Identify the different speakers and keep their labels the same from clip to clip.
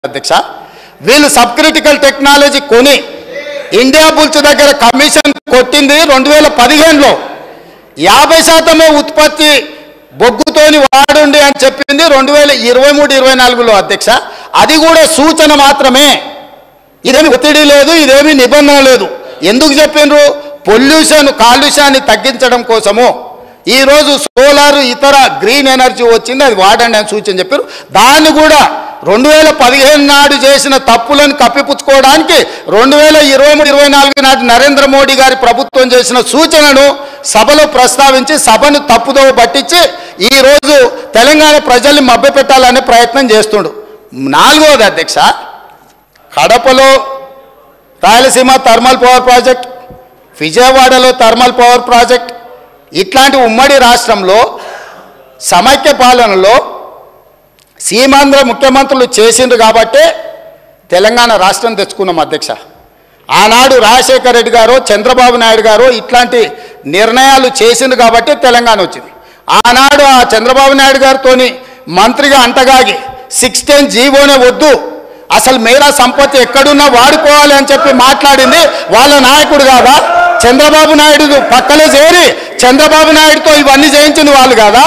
Speaker 1: అధ్యక్ష వీళ్ళు sub critical technology కొని ఇండియా బుల్స్ దగ్గర కమిషన్ కొట్టింది రెండు వేల పదిహేనులో యాభై శాతమే ఉత్పత్తి బొగ్గుతోని వాడుండి అని చెప్పింది రెండు వేల ఇరవై మూడు ఇరవై నాలుగులో అధ్యక్ష అది కూడా సూచన మాత్రమే ఇదేమి ఒత్తిడి లేదు ఇదేమి నిబంధన లేదు ఎందుకు చెప్పిండ్రు పొల్యూషన్ కాలుష్యాన్ని తగ్గించడం కోసము ఈరోజు సోలార్ ఇతర గ్రీన్ ఎనర్జీ వచ్చింది అది వాడండి అని సూచన చెప్పారు దాన్ని కూడా రెండు వేల పదిహేను నాడు చేసిన తప్పులను కప్పిపుచ్చుకోవడానికి రెండు వేల ఇరవై మూడు ఇరవై నాలుగు నాటి నరేంద్ర మోడీ గారి ప్రభుత్వం చేసిన సూచనను సభలో ప్రస్తావించి సభను తప్పుదోవ పట్టించి ఈరోజు తెలంగాణ ప్రజల్ని మభ్యపెట్టాలనే ప్రయత్నం చేస్తుండు నాలుగవది అధ్యక్ష కడపలో రాయలసీమ థర్మల్ పవర్ ప్రాజెక్ట్ విజయవాడలో థర్మల్ పవర్ ప్రాజెక్ట్ ఇట్లాంటి ఉమ్మడి రాష్ట్రంలో సమైక్య పాలనలో సీమాంధ్ర ముఖ్యమంత్రులు చేసిండ్రు కాబట్టే తెలంగాణ రాష్ట్రం తెచ్చుకున్నాం అధ్యక్ష ఆనాడు రాజశేఖర రెడ్డి గారు చంద్రబాబు నాయుడు గారు ఇట్లాంటి నిర్ణయాలు చేసిండ్రు కాబట్టి తెలంగాణ వచ్చింది ఆనాడు ఆ చంద్రబాబు నాయుడు గారితోని మంత్రిగా అంటగాగి సిక్స్టీన్ జీవోనే వద్దు అసలు మేరా సంపత్తి ఎక్కడున్నా వాడుకోవాలి అని చెప్పి మాట్లాడింది వాళ్ళ నాయకుడు కాదా చంద్రబాబు నాయుడు పక్కనే చేరి చంద్రబాబు నాయుడుతో ఇవన్నీ చేయించింది వాళ్ళు కాదా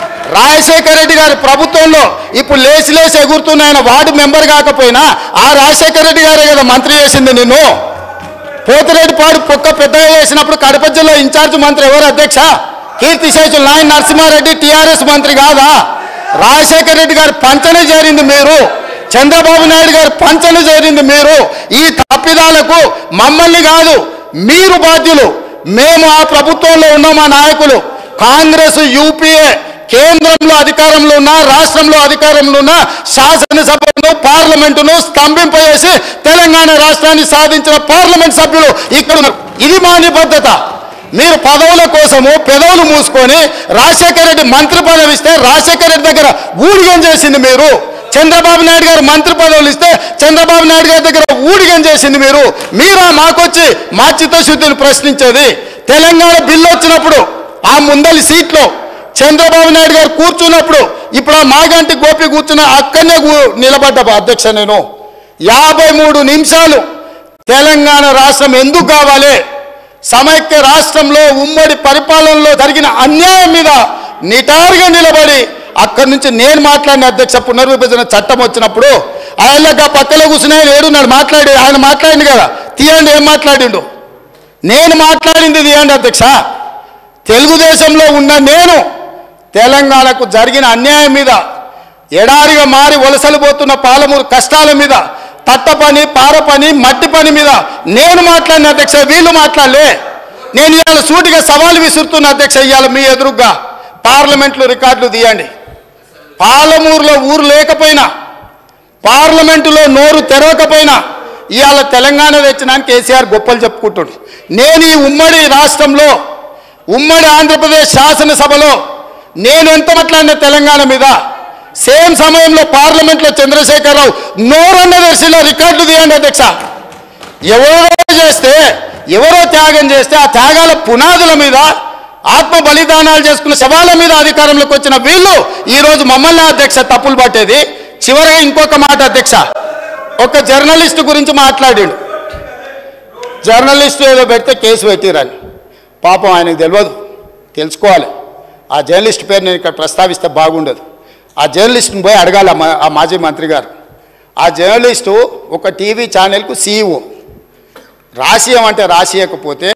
Speaker 1: రాజశేఖర రెడ్డి గారి ప్రభుత్వంలో ఇప్పుడు లేచి లేచి ఎగురుతున్న ఆయన వార్డు మెంబర్ కాకపోయినా ఆ రాజశేఖర రెడ్డి గారే కదా మంత్రి చేసింది నిన్ను పోతిరెడ్డిపాడు పొక్క పెద్దగా చేసినప్పుడు కడప జిల్లా ఇన్ఛార్జ్ మంత్రి ఎవరు అధ్యక్ష కీర్తిశేషులు నాయన నరసింహారెడ్డి టీఆర్ఎస్ మంత్రి కాదా రాజశేఖర రెడ్డి గారి పంచనే చేరింది మీరు చంద్రబాబు నాయుడు గారి పంచన చేరింది మీరు ఈ తప్పిదాలకు మమ్మల్ని కాదు మీరు బాధ్యులు మేము ఆ ప్రభుత్వంలో ఉన్న మా నాయకులు కాంగ్రెస్ యూపీఏ కేంద్రంలో అధికారంలో ఉన్న రాష్ట్రంలో అధికారంలో ఉన్న శాసనసభను పార్లమెంటును స్తంభింపజేసి తెలంగాణ రాష్ట్రాన్ని సాధించిన పార్లమెంట్ సభ్యులు ఇక్కడ ఉన్నారు ఇది మా నిబద్ధత మీరు పదవుల కోసము పెదవులు మూసుకొని రాజశేఖర రెడ్డి మంత్రి పదవి ఇస్తే రాజశేఖర రెడ్డి దగ్గర ఊడిగం చేసింది మీరు చంద్రబాబు నాయుడు గారు మంత్రి పదవులు ఇస్తే చంద్రబాబు నాయుడు గారి దగ్గర ఊడిగం చేసింది మీరు మీరా మాకొచ్చి మా చిత్తశుద్ధిని ప్రశ్నించేది తెలంగాణ బిల్లు వచ్చినప్పుడు ఆ ముందలి సీట్లో చంద్రబాబు నాయుడు గారు కూర్చున్నప్పుడు ఇప్పుడు ఆ మాగంటి గోపి కూర్చున్న అక్కడనే కూ- నిలబడ్డ అధ్యక్ష నేను యాభై మూడు నిమిషాలు తెలంగాణ రాష్ట్రం ఎందుకు కావాలి సమైక్య రాష్ట్రంలో ఉమ్మడి పరిపాలనలో జరిగిన అన్యాయం మీద నిటారుగా నిలబడి అక్కడి నుంచి నేను మాట్లాడిన అధ్యక్ష పునర్విభజన చట్టం వచ్చినప్పుడు ఆయన పక్కలో కూర్చుని ఆయన ఏడున్నాడు మాట్లాడి ఆయన మాట్లాడింది కదా తీయండి ఏం మాట్లాడిండు నేను మాట్లాడింది తీయండి అధ్యక్ష తెలుగుదేశంలో ఉన్న నేను తెలంగాణకు జరిగిన అన్యాయం మీద ఎడారిగా మారి వలసలు పోతున్న పాలమూరు కష్టాల మీద తట్ట పని పార పని మట్టి పని మీద నేను మాట్లాడిన అధ్యక్ష వీళ్ళు మాట్లాడలే నేను ఇవాళ సూటిగా సవాలు విసురుతున్న అధ్యక్ష ఇవాళ మీ ఎదురుగ్గా పార్లమెంట్లో రికార్డులు తీయండి పాలమూరులో ఊరు లేకపోయినా పార్లమెంటులో నోరు తెరవకపోయినా ఇవాళ తెలంగాణ తెచ్చినానికి కేసీఆర్ గొప్పలు చెప్పుకుంటుడు నేను ఈ ఉమ్మడి రాష్ట్రంలో ఉమ్మడి ఆంధ్రప్రదేశ్ శాసనసభలో నేను ఎంత మాట్లాడిన తెలంగాణ మీద సేమ్ సమయంలో పార్లమెంట్లో చంద్రశేఖరరావు నోరన్న దర్శిలో రికార్డులు తీయండి అధ్యక్ష ఎవరో చేస్తే ఎవరో త్యాగం చేస్తే ఆ త్యాగాల పునాదుల మీద ఆత్మ బలిదానాలు చేసుకున్న శవాల మీద అధికారంలోకి వచ్చిన వీళ్ళు ఈరోజు మమ్మల్ని అధ్యక్ష తప్పులు పట్టేది చివరిగా ఇంకొక మాట అధ్యక్ష ఒక జర్నలిస్ట్ గురించి మాట్లాడాడు జర్నలిస్ట్ ఏదో పెడితే కేసు పెట్టిరని పాపం ఆయనకు తెలియదు తెలుసుకోవాలి ఆ జర్నలిస్ట్ పేరు నేను ఇక్కడ ప్రస్తావిస్తే బాగుండదు ఆ జర్నలిస్ట్ని పోయి అడగాలి ఆ మా- ఆ మాజీ మంత్రి గారు ఆ జర్నలిస్టు ఒక టీవీ ఛానల్కు సీఈఓ రాసియం అంటే రాసియకపోతే